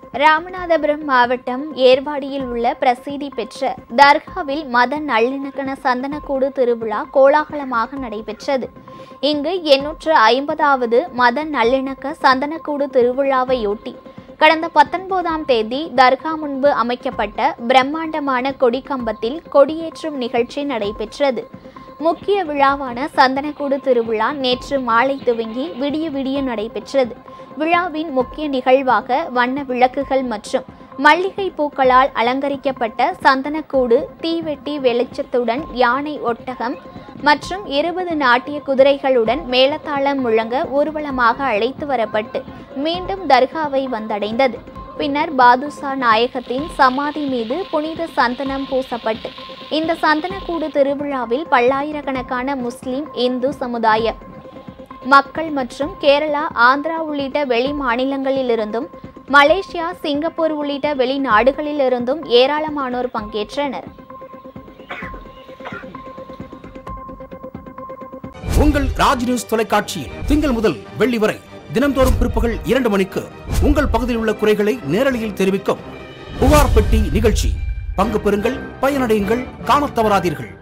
ராமநாதபுரம் மாவட்டம் ஏர்வாடியில் உள்ள பிரசித்தி பெற்ற தர்காவில் மத நல்லிணக்கண சந்தனக்கூடு திருவிழா கோலாகலமாக நடைபெற்றது இங்கு எண்ணூற்று ஐம்பதாவது மத நல்லிணக்க சந்தனக்கூடு திருவிழாவையொட்டி கடந்த பத்தொன்பதாம் தேதி தர்கா முன்பு அமைக்கப்பட்ட பிரம்மாண்டமான கொடிக்கம்பத்தில் கொடியேற்றும் நிகழ்ச்சி நடைபெற்றது முக்கிய விழாவான சந்தனக்கூடு திருவிழா நேற்று மாலை துவங்கி விடிய விடிய நடைபெற்றது விழாவின் முக்கிய நிகழ்வாக வண்ண விளக்குகள் மற்றும் மல்லிகை பூக்களால் அலங்கரிக்கப்பட்ட சந்தனக்கூடு தீவெட்டி வெளிச்சத்துடன் யானை ஒட்டகம் மற்றும் இருபது நாட்டிய குதிரைகளுடன் மேளதாளம் முழங்க ஊர்வலமாக அழைத்து வரப்பட்டு மீண்டும் தர்காவை வந்தடைந்தது பின்னர் பாதுஷா நாயகத்தின் சமாதி மீது புனித சந்தனம் பூசப்பட்டு இந்த சந்தனக்கூடு திருவிழாவில் பல்லாயிரக்கணக்கான முஸ்லிம் இந்து சமுதாய மக்கள் மற்றும் கேரளா ஆந்திரா உள்ளிட்ட வெளி மாநிலங்களிலிருந்தும் மலேசியா சிங்கப்பூர் உள்ளிட்ட வெளிநாடுகளிலிருந்தும் ஏராளமானோர் பங்கேற்றனர் உங்கள் ராஜ் நியூஸ் தொலைக்காட்சியில் திங்கள் முதல் வெள்ளி வரை தினம்தோறும் பிற்பகல் இரண்டு மணிக்கு உங்கள் பகுதியில் உள்ள குறைகளை நேரலையில் தெரிவிக்கும் புகார் பெட்டி நிகழ்ச்சி பங்கு பெறுங்கள் பயனடையுங்கள் காணத் தவறாதீர்கள்